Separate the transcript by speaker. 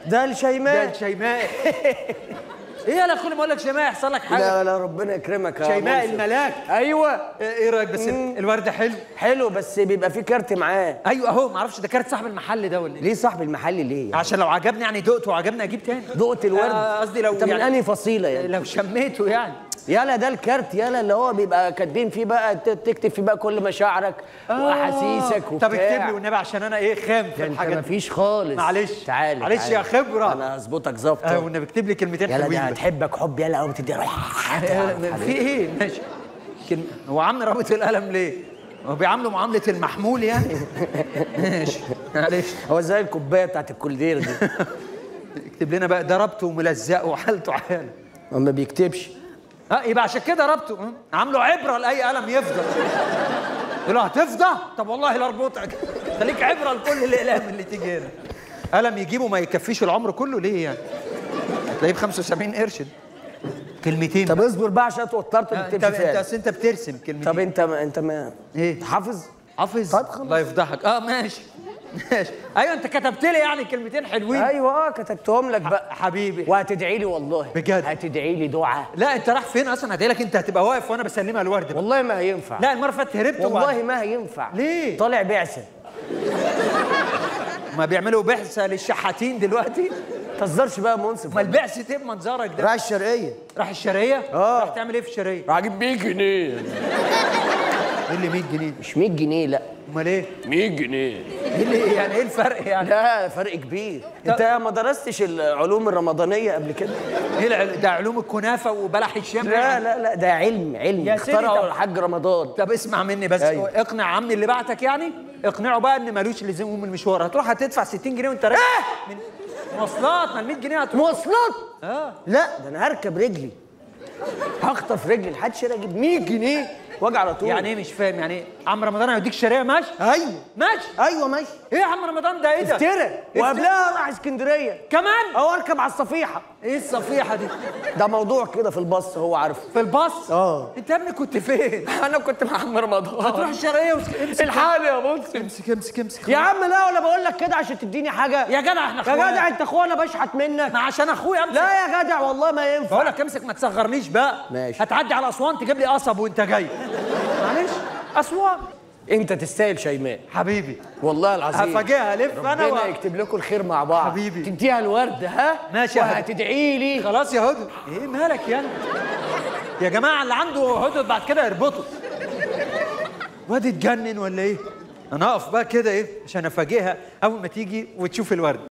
Speaker 1: ده
Speaker 2: ده
Speaker 1: الشيماء
Speaker 2: شيماء ايه يلا كل ما اقول لك شيماء يحصل لك حاجه
Speaker 1: لا لا ربنا يكرمك يا
Speaker 2: شيماء
Speaker 1: منصف.
Speaker 2: الملاك
Speaker 1: ايوه
Speaker 2: ايه إيه رايك بس
Speaker 1: مم.
Speaker 2: الورد حلو
Speaker 1: حلو بس بيبقى في كارت معاه
Speaker 2: ايوه اهو ما اعرفش ده كارت صاحب المحل ده ولا ايه
Speaker 1: ليه صاحب المحل ليه يعني؟
Speaker 2: عشان لو عجبني يعني دقته وعجبني اجيب تاني
Speaker 1: دقت الورد
Speaker 2: آه، قصدي لو
Speaker 1: انت من
Speaker 2: يعني-
Speaker 1: انهي فصيله يعني
Speaker 2: لو شميته يعني
Speaker 1: يلا ده الكارت يلا اللي هو بيبقى كاتبين فيه بقى ت- تكتب فيه بقى كل مشاعرك واحاسيسك وبتاع
Speaker 2: طب اكتب لي والنبي عشان انا ايه خام في
Speaker 1: ده انت
Speaker 2: الحاجات دي.
Speaker 1: مفيش خالص
Speaker 2: معلش.
Speaker 1: تعالى
Speaker 2: معلش
Speaker 1: تعالى.
Speaker 2: يا خبرة.
Speaker 1: انا هظبطك ظبطه
Speaker 2: اه والنبي اكتب لي كلمتين
Speaker 1: يلا ده
Speaker 2: حلوين بس.
Speaker 1: هتحبك حب يلا قوي بتدي
Speaker 2: في ايه ماشي كلمة. هو عم رابط القلم ليه هو بيعامله معامله المحمول يعني ماشي معلش
Speaker 1: هو زي الكوبايه بتاعت الكولدير دي
Speaker 2: اكتب لنا بقى ضربته وملزقه وحالته حاله
Speaker 1: هو ما بيكتبش
Speaker 2: اه يبقى عشان كده ربطه اه؟ عامله عبره لاي قلم يفضى يقول له هتفضى طب والله لا اربطك خليك عبره لكل الاقلام اللي تيجي هنا قلم يجيبه ما يكفيش العمر كله ليه يعني هتلاقيه ب 75 قرش ده. كلمتين
Speaker 1: طب اصبر بقى عشان اتوترت
Speaker 2: آه،
Speaker 1: ما
Speaker 2: انت
Speaker 1: تكتبش
Speaker 2: انت
Speaker 1: فعلا
Speaker 2: أصل انت بترسم كلمتين
Speaker 1: طب انت ما انت ما
Speaker 2: ايه
Speaker 1: حافظ
Speaker 2: حافظ
Speaker 1: طب خلاص.
Speaker 2: الله يفضحك اه ماشي ماشي ايوه انت كتبت لي يعني كلمتين حلوين
Speaker 1: ايوه اه كتبتهم لك بقى
Speaker 2: حبيبي
Speaker 1: وهتدعي لي والله
Speaker 2: بجد؟
Speaker 1: هتدعي لي دعاء
Speaker 2: لا انت رايح فين اصلا هدي لك انت هتبقى واقف وانا بسلمها الورد بقى.
Speaker 1: والله ما هينفع
Speaker 2: لا المره اللي فاتت هربت
Speaker 1: والله ما هينفع
Speaker 2: ليه؟
Speaker 1: طالع بعثه
Speaker 2: ما بيعملوا بعثه للشحاتين دلوقتي
Speaker 1: ما تهزرش بقى يا منصف
Speaker 2: ما البعثه ايه بمنظرك ده
Speaker 1: رايح الشرقيه
Speaker 2: راح الشرقيه
Speaker 1: اه.
Speaker 2: راح تعمل ايه في الشرقيه
Speaker 1: راح اجيب 100 جنيه
Speaker 2: ايه اللي 100 جنيه
Speaker 1: مش 100 جنيه لا
Speaker 2: امال ايه
Speaker 1: 100 جنيه
Speaker 2: ايه اللي يعني ايه الفرق يعني
Speaker 1: لا فرق كبير انت ما درستش العلوم الرمضانيه قبل كده
Speaker 2: ايه العل- ده علوم الكنافه وبلح الشام
Speaker 1: لا لا لا ده علم علم
Speaker 2: يا سيدي
Speaker 1: اخترعه
Speaker 2: طب-
Speaker 1: الحاج رمضان
Speaker 2: طب اسمع مني بس
Speaker 1: أيوة.
Speaker 2: اقنع عمي اللي بعتك يعني اقنعه بقى ان ملوش لزوم من المشوار هتروح هتدفع 60 جنيه وانت راجع من مواصلات ما ال 100 جنيه هتروح
Speaker 1: مواصلات
Speaker 2: اه
Speaker 1: لا ده انا هركب رجلي هخطف رجلي لحد شارع اجيب 100 جنيه واجي على طول
Speaker 2: يعني ايه مش فاهم يعني ايه عم رمضان هيوديك الشرقيه ماشي
Speaker 1: ايوه
Speaker 2: ماشي
Speaker 1: ايوه ماشي
Speaker 2: ايه يا عم رمضان ده ايه ده
Speaker 1: افترى وقبلها راح اسكندريه
Speaker 2: كمان
Speaker 1: او اركب على الصفيحه
Speaker 2: ايه الصفيحه دي
Speaker 1: ده موضوع كده في الباص هو عارفه
Speaker 2: في الباص
Speaker 1: اه.
Speaker 2: انت يا ابني كنت فين
Speaker 1: انا كنت مع عم رمضان
Speaker 2: هتروح الشرقيه وامسك
Speaker 1: الحالي يا منصف
Speaker 2: امسك امسك امسك
Speaker 1: يا عم لا ولا بقول لك كده عشان تديني حاجه
Speaker 2: يا جدع احنا
Speaker 1: يا
Speaker 2: اخوات.
Speaker 1: جدع انت اخوانا بشحت منك
Speaker 2: ما عشان اخويا امسك
Speaker 1: لا يا جدع والله ما ينفع
Speaker 2: بقول لك امسك ما تصغرنيش بقى
Speaker 1: ماشي.
Speaker 2: هتعدي على اسوان تجيب لي قصب وانت جاي معلش اسوان
Speaker 1: انت تستاهل شيماء
Speaker 2: حبيبي
Speaker 1: والله العظيم
Speaker 2: هفاجئها الف انا
Speaker 1: ربنا
Speaker 2: و...
Speaker 1: يكتب لكم الخير مع بعض
Speaker 2: حبيبي.
Speaker 1: تديها الورد ها
Speaker 2: ماشي يا هدى.
Speaker 1: وهتدعي لي
Speaker 2: خلاص يا هدى ايه مالك يا انت يا جماعه اللي عنده هدى بعد كده يربطه واد اتجنن ولا ايه انا اقف بقى كده ايه عشان افاجئها اول ما تيجي وتشوف الورد